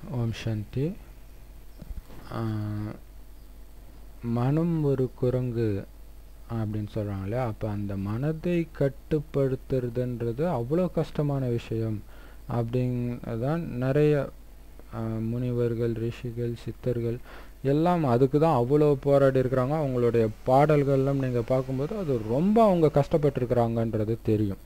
ஓம் சாந்தி மனம் ஒரு குரங்கு அப்படின்னு சொல்கிறாங்களே அப்போ அந்த மனதை கட்டுப்படுத்துறதுன்றது அவ்வளோ கஷ்டமான விஷயம் அப்படிங்கதான் நிறைய முனிவர்கள் ரிஷிகள் சித்தர்கள் எல்லாம் அதுக்கு தான் அவ்வளோ போராடி இருக்கிறாங்க அவங்களுடைய பாடல்கள்லாம் நீங்கள் பார்க்கும்போது அது ரொம்ப அவங்க கஷ்டப்பட்டுருக்குறாங்கன்றது தெரியும்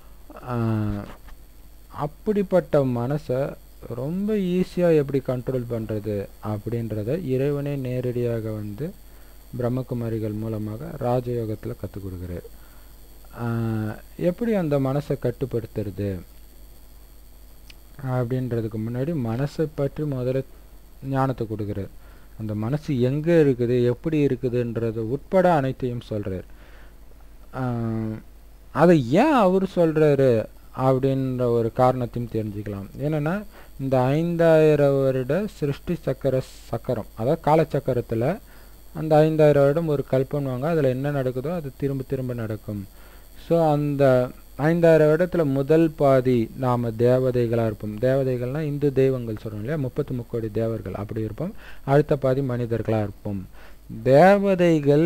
அப்படிப்பட்ட மனசை ரொம்ப ஈஸியாக எப்படி கண்ட்ரோல் பண்ணுறது அப்படின்றத இறைவனே நேரடியாக வந்து பிரம்மகுமாரிகள் மூலமாக ராஜயோகத்தில் கற்றுக் கொடுக்குறாரு எப்படி அந்த மனசை கட்டுப்படுத்துறது அப்படின்றதுக்கு முன்னாடி மனசை பற்றி முதல்ல ஞானத்தை கொடுக்குறாரு அந்த மனசு எங்கே இருக்குது எப்படி இருக்குதுன்றது உட்பட அனைத்தையும் சொல்கிறார் அதை ஏன் அவர் சொல்கிறாரு அப்படின்ற ஒரு காரணத்தையும் தெரிஞ்சுக்கலாம் என்னென்னா இந்த ஐந்தாயிரம் வருட சிருஷ்டி சக்கர சக்கரம் அதாவது காலச்சக்கரத்தில் அந்த ஐந்தாயிரம் வருடம் ஒரு கல்பனுவாங்க அதில் என்ன நடக்குதோ அது திரும்ப திரும்ப நடக்கும் ஸோ அந்த ஐந்தாயிரம் வருடத்தில் முதல் பாதி நாம் தேவதைகளாக இருப்போம் தேவதைகள்னால் இந்து தெய்வங்கள் சொல்கிறோம் இல்லையா முப்பத்தி முக்கோடி தேவர்கள் அப்படி இருப்போம் அடுத்த பாதி மனிதர்களாக இருப்போம் தேவதைகள்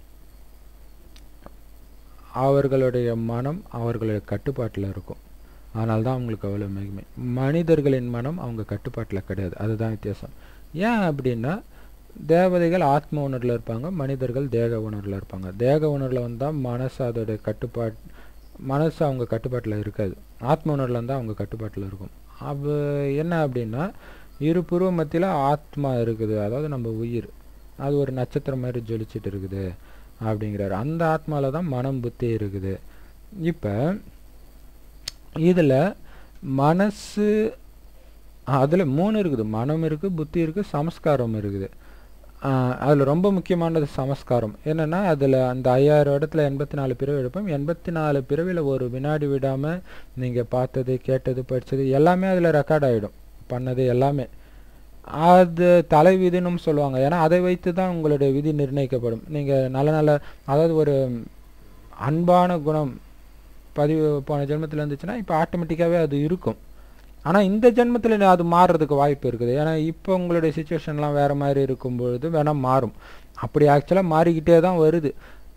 அவர்களுடைய மனம் அவர்களுடைய கட்டுப்பாட்டில் இருக்கும் ஆனால் தான் அவங்களுக்கு அவ்வளோ மகிமை மனிதர்களின் மனம் அவங்க கட்டுப்பாட்டில் கிடையாது அதுதான் வித்தியாசம் ஏன் அப்படின்னா தேவதைகள் ஆத்ம உணர்வில் இருப்பாங்க மனிதர்கள் தேக உணர்வில் இருப்பாங்க தேக உணர்வில் வந்தால் மனசு அதோடைய கட்டுப்பாட் மனசு அவங்க கட்டுப்பாட்டில் இருக்காது ஆத்ம உணர்வில் இருந்தால் அவங்க கட்டுப்பாட்டில் இருக்கும் அப்போ என்ன அப்படின்னா இரு புருவ மத்தியில் ஆத்மா இருக்குது அதாவது நம்ம உயிர் அது ஒரு நட்சத்திரம் மாதிரி ஜொலிச்சிட்டு இருக்குது அப்படிங்கிறாரு அந்த ஆத்மாவில் தான் மனம் புத்தி இருக்குது இப்போ இதில் மனசு அதில் மூணு இருக்குது மனம் இருக்குது புத்தி இருக்குது சமஸ்காரம் இருக்குது அதில் ரொம்ப முக்கியமானது சமஸ்காரம் என்னென்னா அதில் அந்த ஐயாயிரம் இடத்துல எண்பத்தி நாலு பிறவி எடுப்போம் எண்பத்தி நாலு பிறவியில் ஒரு வினாடி விடாமல் நீங்கள் பார்த்தது கேட்டது படித்தது எல்லாமே அதில் ரெக்கார்ட் ஆகிடும் பண்ணது எல்லாமே அது தலை விதினும் சொல்லுவாங்க ஏன்னா அதை வைத்து தான் உங்களுடைய விதி நிர்ணயிக்கப்படும் நீங்கள் நல்ல நல்ல அதாவது ஒரு அன்பான குணம் பதிவு போன ஜென்மத்தில் இருந்துச்சுன்னா இப்போ ஆட்டோமேட்டிக்காகவே அது இருக்கும் ஆனால் இந்த ஜென்மத்தில் அது மாறுறதுக்கு வாய்ப்பு இருக்குது ஏன்னா இப்போ உங்களுடைய சுச்சுவேஷன்லாம் வேறு மாதிரி இருக்கும் பொழுது வேணால் மாறும் அப்படி ஆக்சுவலாக மாறிக்கிட்டே தான் வருது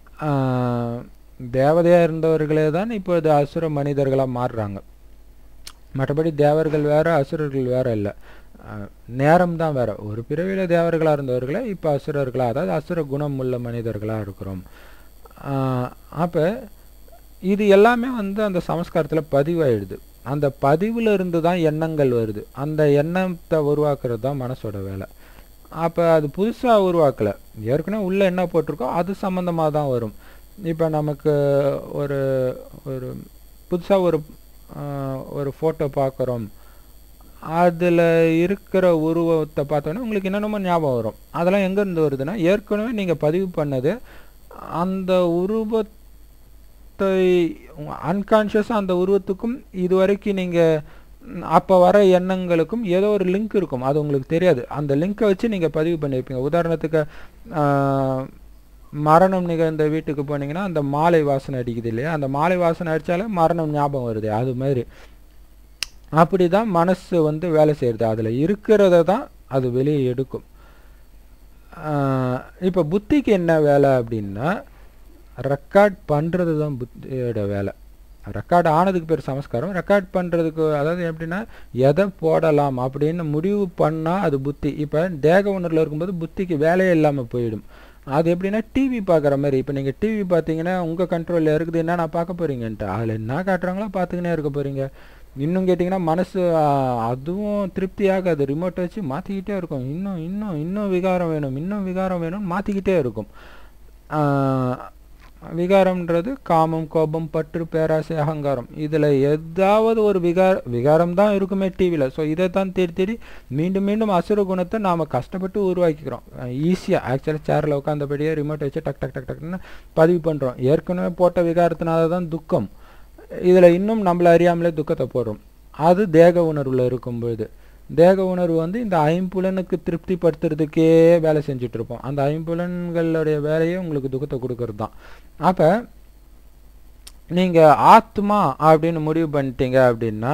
தேவதையாக இருந்தவர்களே தான் இப்போது அசுர மனிதர்களாக மாறுறாங்க மற்றபடி தேவர்கள் வேறு அசுரர்கள் வேறு இல்லை நேரம் தான் வேறு ஒரு பிறவியில் தேவர்களாக இருந்தவர்களே இப்போ அசுரர்களாக அதாவது அசுர குணம் உள்ள மனிதர்களாக இருக்கிறோம் அப்போ இது எல்லாமே வந்து அந்த சமஸ்காரத்தில் பதிவாயிடுது அந்த பதிவில் இருந்து தான் எண்ணங்கள் வருது அந்த எண்ணத்தை உருவாக்குறது தான் மனசோட வேலை அப்போ அது புதுசாக உருவாக்கலை ஏற்கனவே உள்ளே என்ன போட்டிருக்கோ அது சம்மந்தமாக தான் வரும் இப்போ நமக்கு ஒரு ஒரு புதுசாக ஒரு ஒரு ஃபோட்டோ பார்க்குறோம் அதில் இருக்கிற உருவத்தை பார்த்தோன்னே உங்களுக்கு என்னென்னமோ ஞாபகம் வரும் அதெல்லாம் எங்கேருந்து வருதுன்னா ஏற்கனவே நீங்கள் பதிவு பண்ணது அந்த உருவத்தை அன்கான்ஷியஸாக அந்த உருவத்துக்கும் இது வரைக்கும் நீங்கள் அப்போ வர எண்ணங்களுக்கும் ஏதோ ஒரு லிங்க் இருக்கும் அது உங்களுக்கு தெரியாது அந்த லிங்க்கை வச்சு நீங்கள் பதிவு பண்ணியிருப்பீங்க உதாரணத்துக்கு மரணம் நிகழ்ந்த வீட்டுக்கு போனீங்கன்னா அந்த மாலை வாசனை அடிக்குது இல்லையா அந்த மாலை வாசனை அடித்தாலே மரணம் ஞாபகம் வருது அது மாதிரி அப்படி தான் மனசு வந்து வேலை செய்கிறது அதில் இருக்கிறத தான் அது வெளியே எடுக்கும் இப்போ புத்திக்கு என்ன வேலை அப்படின்னா ரெக்கார்ட் பண்ணுறது தான் புத்தியோட வேலை ரெக்கார்ட் ஆனதுக்கு பேர் சமஸ்காரம் ரெக்கார்ட் பண்ணுறதுக்கு அதாவது எப்படின்னா எதை போடலாம் அப்படின்னு முடிவு பண்ணால் அது புத்தி இப்போ தேக உணர்வில் இருக்கும்போது புத்திக்கு வேலையே இல்லாமல் போயிடும் அது எப்படின்னா டிவி பார்க்குற மாதிரி இப்போ நீங்கள் டிவி பார்த்தீங்கன்னா உங்கள் கண்ட்ரோலில் இருக்குது என்ன நான் பார்க்க போகிறீங்கன்ட்டு அதில் என்ன காட்டுறாங்களோ பார்த்துக்கினே இருக்க போகிறீங்க இன்னும் கேட்டிங்கன்னா மனசு அதுவும் திருப்தியாக அது ரிமோட்டை வச்சு மாற்றிக்கிட்டே இருக்கும் இன்னும் இன்னும் இன்னும் விகாரம் வேணும் இன்னும் விகாரம் வேணும்னு மாற்றிக்கிட்டே இருக்கும் விகாரம்ன்றது காமம் கோபம் பற்று பேராசை அகங்காரம் இதில் ஏதாவது ஒரு விகார விகாரம் தான் இருக்குமே டிவியில் ஸோ இதை தான் தேடி தேடி மீண்டும் மீண்டும் அசுர குணத்தை நாம் கஷ்டப்பட்டு உருவாக்கிக்கிறோம் ஈஸியாக ஆக்சுவலாக சேரில் உட்காந்தபடியே ரிமோட் வச்சு டக் டக் டக் டக்னு பதிவு பண்ணுறோம் ஏற்கனவே போட்ட விகாரத்தினால தான் துக்கம் இதில் இன்னும் நம்மளை அறியாமலே துக்கத்தை போடுறோம் அது தேக உணர்வில் இருக்கும்பொழுது தேக உணர்வு வந்து இந்த ஐம்புலனுக்கு திருப்திப்படுத்துறதுக்கே வேலை செஞ்சுட்டு இருப்போம் அந்த ஐம்புலன்களுடைய வேலையே உங்களுக்கு துக்கத்தை கொடுக்கறது தான் அப்போ நீங்கள் ஆத்மா அப்படின்னு முடிவு பண்ணிட்டீங்க அப்படின்னா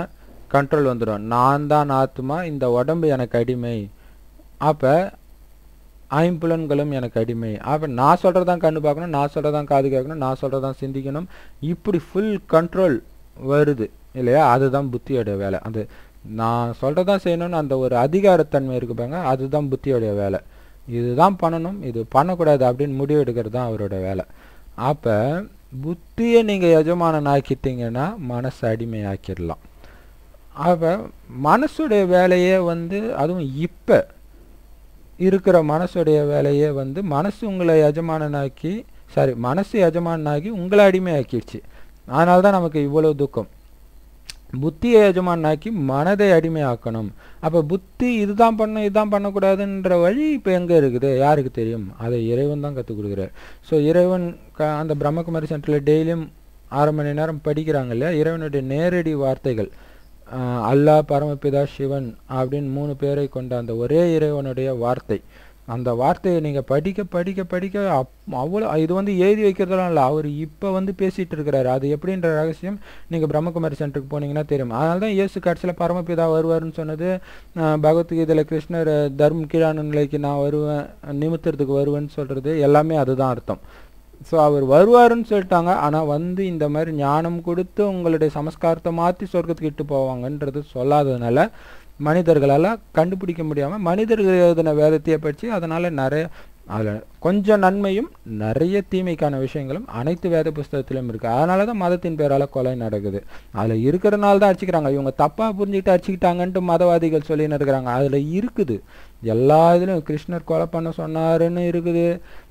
கண்ட்ரோல் வந்துடும் நான் தான் ஆத்மா இந்த உடம்பு எனக்கு அடிமை அப்போ ஐம்புலன்களும் எனக்கு அடிமை அப்போ நான் சொல்கிறதான் கண்ணு பார்க்கணும் நான் சொல்கிறதான் காது கேட்கணும் நான் சொல்கிறதான் சிந்திக்கணும் இப்படி ஃபுல் கண்ட்ரோல் வருது இல்லையா அதுதான் புத்தியோட வேலை அந்த நான் சொல்கிறதான் செய்யணும்னு அந்த ஒரு அதிகாரத்தன்மை இருக்கு பாருங்க அதுதான் புத்தியோடைய வேலை இதுதான் பண்ணணும் இது பண்ணக்கூடாது அப்படின்னு முடிவு எடுக்கிறது தான் அவரோட வேலை அப்போ புத்தியை நீங்கள் எஜமானன் ஆக்கிட்டீங்கன்னா மனசை அடிமையாக்கிடலாம் அப்போ மனசுடைய வேலையே வந்து அதுவும் இப்போ இருக்கிற மனசுடைய வேலையே வந்து மனசு உங்களை எஜமானனாக்கி சாரி மனசு எஜமானனாக்கி உங்களை அடிமையாக்கிடுச்சு அதனால தான் நமக்கு இவ்வளோ துக்கம் புத்தியை எஜமானாக்கி மனதை அடிமையாக்கணும் அப்போ புத்தி இதுதான் பண்ணணும் இதுதான் பண்ணக்கூடாதுன்ற வழி இப்போ எங்கே இருக்குது யாருக்கு தெரியும் அதை இறைவன் தான் கற்றுக் கொடுக்குறார் ஸோ இறைவன் க அந்த பிரம்மகுமாரி சென்டரில் டெய்லியும் அரை மணி நேரம் படிக்கிறாங்க இல்லையா இறைவனுடைய நேரடி வார்த்தைகள் ஆஹ் அல்லாஹ் பரமபிதா சிவன் அப்படின்னு மூணு பேரை கொண்ட அந்த ஒரே இறைவனுடைய வார்த்தை அந்த வார்த்தையை நீங்கள் படிக்க படிக்க படிக்க அப் அவ்வளோ இது வந்து எழுதி வைக்கிறதெல்லாம் இல்லை அவர் இப்போ வந்து பேசிகிட்டு இருக்கிறாரு அது எப்படின்ற ரகசியம் நீங்கள் பிரம்மகுமாரி சென்டருக்கு போனீங்கன்னா தெரியும் அதனால தான் இயேசு கடைசியில் பரமபிதா வருவார்னு சொன்னது ஆஹ் பகவத்கீதையில் கிருஷ்ணர் தர்ம கீழான நிலைக்கு நான் வருவேன் நிமித்தத்துக்கு வருவேன்னு சொல்கிறது எல்லாமே அதுதான் அர்த்தம் ஸோ அவர் வருவாருன்னு சொல்லிட்டாங்க ஆனால் வந்து இந்த மாதிரி ஞானம் கொடுத்து உங்களுடைய சமஸ்காரத்தை மாற்றி சொர்க்கத்துக்கு இட்டு போவாங்கன்றது சொல்லாததுனால மனிதர்களால் கண்டுபிடிக்க முடியாமல் மனிதர்கள் எழுதின வேதத்தையே படித்து அதனால் நிறைய அதில் கொஞ்சம் நன்மையும் நிறைய தீமைக்கான விஷயங்களும் அனைத்து வேத புஸ்தகத்திலும் இருக்குது அதனால தான் மதத்தின் பேரால் கொலை நடக்குது அதில் இருக்கிறனால தான் அடிச்சுக்கிறாங்க இவங்க தப்பாக புரிஞ்சுக்கிட்டு அடிச்சுக்கிட்டாங்கன்ட்டு மதவாதிகள் சொல்லின்னு இருக்கிறாங்க அதில் இருக்குது எல்லா இதுலையும் கிருஷ்ணர் கொலை பண்ண சொன்னாருன்னு இருக்குது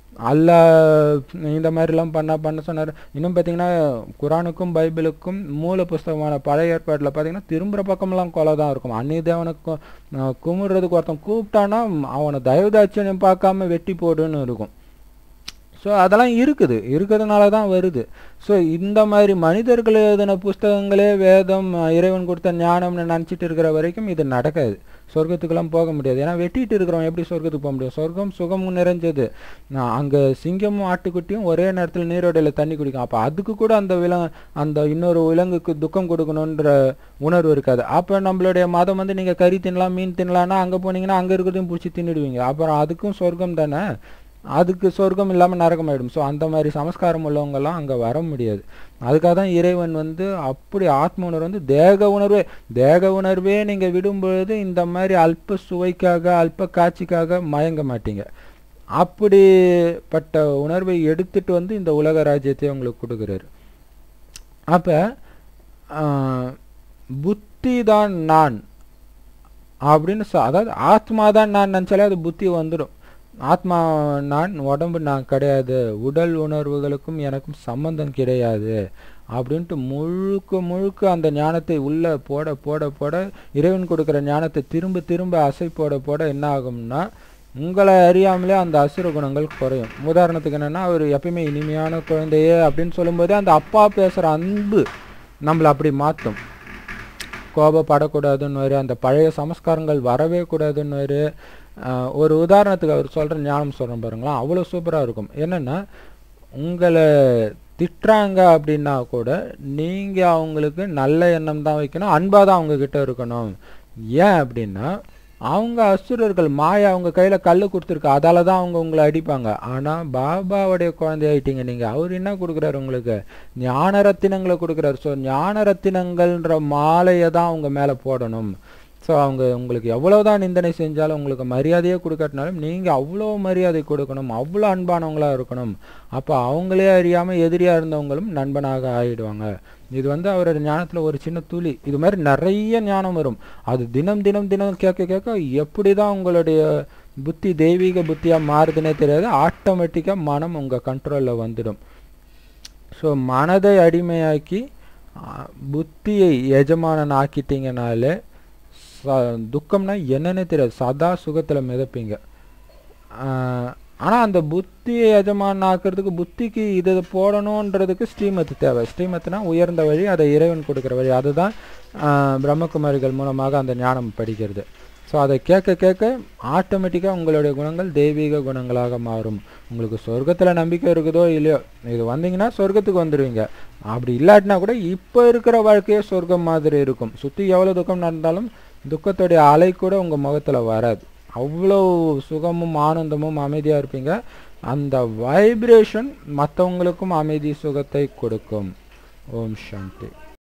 அல்லாஹ் இந்த மாதிரிலாம் பண்ண பண்ண சொன்னார் இன்னும் பார்த்தீங்கன்னா குரானுக்கும் பைபிளுக்கும் மூல புஸ்தகமான பழைய ஏற்பாட்டில் பார்த்தீங்கன்னா திரும்புகிற பக்கம்லாம் கொலை தான் இருக்கும் அந்நிய தேவனுக்கு அஹ், குமுறுறதுக்கு ஒருத்தன் கூப்பிட்டானா அவனை தயவுதாட்சியம் பார்க்காம வெட்டி போடுன்னு இருக்கும் ஸோ அதெல்லாம் இருக்குது இருக்கிறதுனால தான் வருது ஸோ இந்த மாதிரி மனிதர்கள் எழுதின புஸ்தகங்களே வேதம் அஹ், இறைவன் கொடுத்த ஞானம்னு நினச்சிட்டு இருக்கிற வரைக்கும் இது நடக்காது சொர்க்கத்துக்கெல்லாம் போக முடியாது ஏன்னா வெட்டிட்டு இருக்கிறவன் எப்படி சொர்க்கத்துக்கு போக முடியும் சொர்க்கம் சுகமும் நிறைஞ்சது நான் அங்கே சிங்கமும் ஆட்டுக்குட்டியும் ஒரே நேரத்தில் நீரோடையில் தண்ணி குடிக்கும் அப்போ அதுக்கு கூட அந்த விலங்கு அந்த இன்னொரு விலங்குக்கு துக்கம் கொடுக்கணுன்ற உணர்வு இருக்காது அப்போ நம்மளுடைய மதம் வந்து நீங்கள் கறி தின்னலாம் மீன் தின்னலாம்னா அங்கே போனீங்கன்னா அங்கே இருக்கிறதையும் பிடிச்சி தின்னுடுவீங்க அப்புறம் அதுக்கும் சொர்க்கம் தானே அதுக்கு சொர்க்கம் இல்லாமல் நரகமாயிடும் ஸோ அந்த மாதிரி சமஸ்காரம் உள்ளவங்கெல்லாம் அங்கே வர முடியாது அதுக்காக தான் இறைவன் வந்து அப்படி ஆத்ம உணர்வு வந்து தேக உணர்வே தேக உணர்வே நீங்கள் விடும்பொழுது இந்த மாதிரி அல்ப சுவைக்காக அல்ப காட்சிக்காக மயங்க மாட்டீங்க அப்படிப்பட்ட உணர்வை எடுத்துட்டு வந்து இந்த உலக ராஜ்யத்தை உங்களுக்கு கொடுக்குறாரு அப்போ புத்தி தான் நான் அப்படின்னு சொ- அதாவது ஆத்மா தான் நான் நினச்சாலே அது புத்தி வந்துடும் ஆத்மா நான் உடம்பு நான் கிடையாது உடல் உணர்வுகளுக்கும் எனக்கும் சம்பந்தம் கிடையாது அப்படின்ட்டு முழுக்க முழுக்க அந்த ஞானத்தை உள்ள போட போட போட இறைவன் கொடுக்குற ஞானத்தை திரும்ப திரும்ப அசை போட போட என்ன ஆகும்னா உங்களை அறியாமலே அந்த அசுர குணங்கள் குறையும் உதாரணத்துக்கு என்னன்னா அவர் எப்பயுமே இனிமையான குழந்தையே அப்படின்னு சொல்லும்போதே அந்த அப்பா பேசுகிற அன்பு நம்மளை அப்படி மாற்றும் கோபப்படக்கூடாதுன்னு அந்த பழைய சமஸ்காரங்கள் வரவே கூடாதுன்னு ஒரு உதாரணத்துக்கு அவர் சொல்கிற ஞானம் சொல்கிறேன் பாருங்களேன் அவ்வளோ சூப்பராக இருக்கும் என்னென்னா உங்களை திட்டுறாங்க அப்படின்னா கூட நீங்கள் அவங்களுக்கு நல்ல எண்ணம் தான் வைக்கணும் அன்பாக தான் அவங்க கிட்ட இருக்கணும் ஏன் அப்படின்னா அவங்க அசுரர்கள் மாயா அவங்க கையில் கல் கொடுத்துருக்கு அதால தான் அவங்க உங்களை அடிப்பாங்க ஆனால் பாபாவுடைய குழந்தையாயிட்டீங்க நீங்கள் அவர் என்ன கொடுக்குறாரு உங்களுக்கு ஞான ரத்தினங்களை கொடுக்குறாரு ஸோ ஞான ரத்தினங்கள்ன்ற மாலையை தான் அவங்க மேலே போடணும் ஸோ அவங்க உங்களுக்கு எவ்வளோதான் நிந்தனை செஞ்சாலும் உங்களுக்கு மரியாதையே கொடுக்காட்டினாலும் நீங்கள் அவ்வளோ மரியாதை கொடுக்கணும் அவ்வளோ அன்பானவங்களாக இருக்கணும் அப்போ அவங்களே அறியாமல் எதிரியாக இருந்தவங்களும் நண்பனாக ஆகிடுவாங்க இது வந்து அவரோட ஞானத்தில் ஒரு சின்ன துளி இது மாதிரி நிறைய ஞானம் வரும் அது தினம் தினம் தினம் கேட்க கேட்க எப்படி தான் உங்களுடைய புத்தி தெய்வீக புத்தியாக மாறுதுன்னே தெரியாது ஆட்டோமேட்டிக்காக மனம் உங்கள் கண்ட்ரோலில் வந்துடும் ஸோ மனதை அடிமையாக்கி ஆ, புத்தியை எஜமானன் ஆக்கிட்டீங்கனாலே ச- துக்கம்னா என்னன்னே தெரியாது சதா சுகத்தில் மிதப்பீங்க ஆ, ஆனால் அந்த புத்தியை எஜமான் ஆக்கிறதுக்கு புத்திக்கு இதை போடணுன்றதுக்கு ஸ்ரீமத் தேவை ஸ்ரீமத்னா உயர்ந்த வழி அதை இறைவன் கொடுக்குற வழி அதுதான் ஆஹ், பிரம்மகுமாரிகள் மூலமாக அந்த ஞானம் படிக்கிறது ஸோ அதை கேட்க கேட்க ஆட்டோமேட்டிக்காக உங்களுடைய குணங்கள் தெய்வீக குணங்களாக மாறும் உங்களுக்கு சொர்க்கத்தில் நம்பிக்கை இருக்குதோ இல்லையோ இது வந்தீங்கன்னா சொர்க்கத்துக்கு வந்துடுவீங்க அப்படி இல்லாட்டினா கூட இப்போ இருக்கிற வாழ்க்கையே சொர்க்கம் மாதிரி இருக்கும் சுற்றி எவ்வளோ துக்கம் நடந்தாலும் துக்கத்துடைய அலை கூட உங்கள் முகத்தில் வராது அவ்வளோ சுகமும் ஆனந்தமும் அமைதியாக இருப்பீங்க அந்த வைப்ரேஷன் மற்றவங்களுக்கும் அமைதி சுகத்தை கொடுக்கும் ஓம் சாந்தி